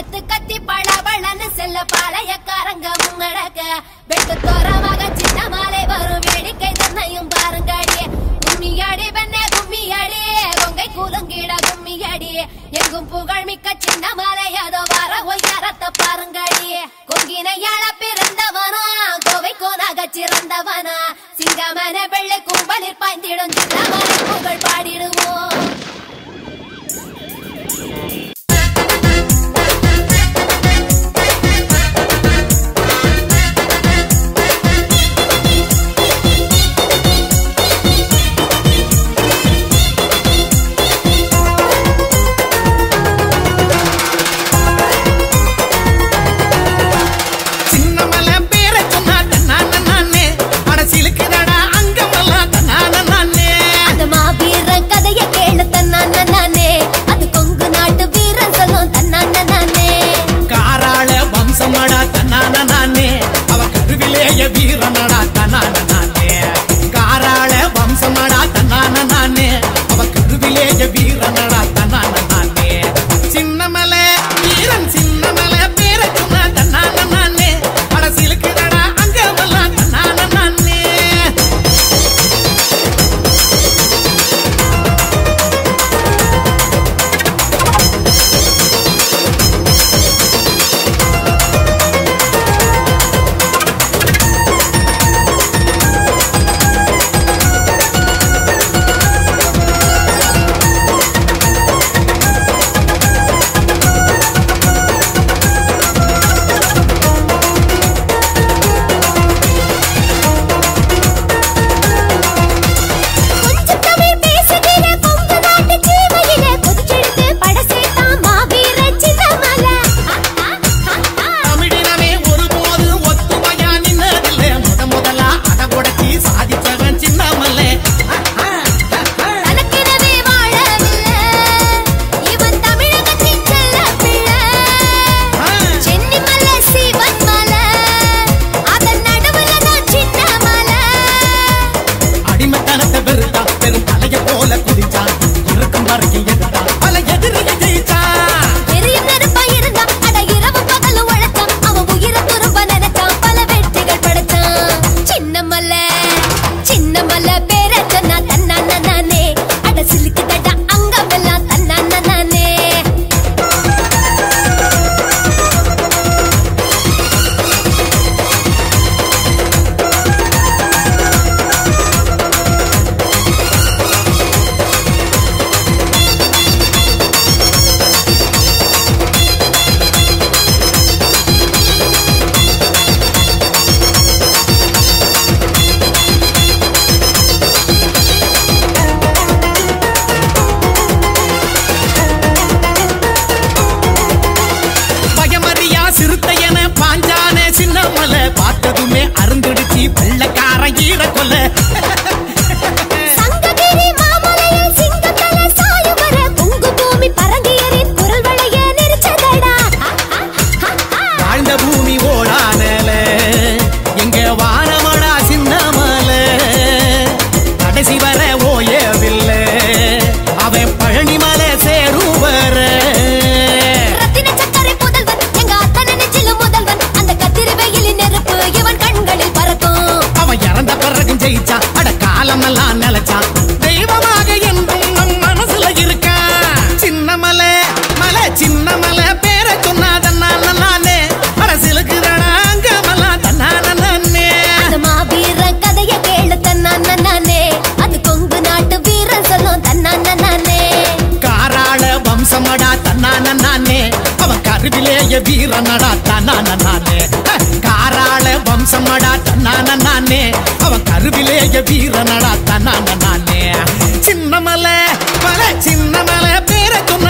எடுத்து கத்தி பளபளன்னு செல்ல பாளையக்காரங்க முன்னடக்க வெட்டு தோரமாக சின்ன மாலை வரும் வேடிக்கை தன்னையும் பாருங்கடி கும்மியடி பெண்ணே கும்மியடி கொங்கை கூலுங்கிட கும்மியடி எங்கும் புகழ் மிக்க சின்ன மாலை அதோ வர ஒய்யாரத்தை பாருங்கடி கொங்கினையாள பிறந்தவனா கோவை கோனாக சிறந்தவனா சிங்கமன வெள்ளை கும்பலில் பாய்ந்திடும் சின்ன மாலை புகழ் பாடிடுவோம் சின்னமல பேரை சொன்னா தன்னான நானே அட சிலுக்குதடா அங்கமெல்லாம் தன்னான நானே அந்த மாவீரன் கதைய கேளு தன்னான நானே அது கொங்கு நாட்டு வீரன் சொல்லும் தன்னான நானே காராள வம்சமடா தன்னான நானே அவ கருவிலேய வீரனடா தன்னான நானே காராள வம்சமடா தன்னான நானே அவ கருவிலேய வீரனடா தன்னான நானே சின்னமல வீரன் சின்னமல பேரை சொன்னா தன்னான நானே அட சிலுக்குதடா அங்கமெல்லாம் தன்னான நானே கொஞ்சம் தமிழ் பேசுகிற கொங்கு நாட்டு சீமையிலே கொதிச்செடுத்து படசேத்தான் மாவீரன் சின்னமலை தமிழினமே ஒருபோது ஒத்துமையா நின்னதில்லை முத முதலா அட உடைச்சி சாதிச்சவன் சின்னமல்லே தனக்கெனவே வாழவில்லை இவன் தமிழகத்தின் செல்ல பிள்ளை சென்னி மலை சிவன் மலை அதன் நடுவுல தான் சின்ன மலை அடிமைத்தனத்தை வெறுத்தான் பெரும் தலைய போல குதிச்சான் இருக்கும் வரைக்கும் எதிர்த்தான் பல எதிரியை ஜெயிச்சான் எரியும் நெருப்பா இருந்தா அட இரவு பகலு உழைச்சான் அவன் உயிரை திரும்ப நினைச்சான் பல வெற்றிகள் படைச்சான் சின்ன மலை சின்ன மலை பேரை சொன்னா தன்னான நானே அட சிலுக்கு தட்டா அங்கமெல்லாம் தன்னான நானே பயமறியா சிறுத்தையன பாஞ்சானே சின்னமலை பார்த்ததுமே அருந்துடுச்சு வெள்ளக்காரன் ஈர கொல்ல சங்ககிரி மாமலையில் சிங்கத்தல சாயும் வர பொங்கு பூமி பரங்கியரின் குரல் வளைய நெரிச்சதடா வாழ்ந்த பூமி ஓடானல எங்க வானமடா சின்னமலை கடைசி வர ஓயவில்லை அவன் பழனிமலை சேரும் வர ரத்தின சக்கரை புதல்வன் எங்க அத்தனை நெஞ்சிலும் முதல்வன் அந்த கத்திரி வெயிலின் நெருப்பு இவன் கண்களில் பறக்கும் அவன் இறந்த பிறகும் ஜெயிச்சான் அட காலமெல்லாம் நிலைச்சான் தெய்வமாக என்றும் நம் மனசுல இருக்கான் சின்னமலை மலை சின்னமலை பேரை சொன்னாதன்னால நானே அரசியலுக்கு அங்கமெல்லாம் தன்னான நானே அந்த மாவீரன் கதைய கேளு தன்னான நானே அது கொங்கு நாட்டு வீரன் சொல்லும் தன்னான நானே காராள வம்சமடா தன்னான நானே அவன் கருவிலேய வீரனடா தன்னான நானே ஹ, காராள வம்சமடா தன்னான நானே அவன் கருவிலேய வீரனடா தன்னான நானே சின்னமலை மலை சின்னமலை பேரை சொன்ன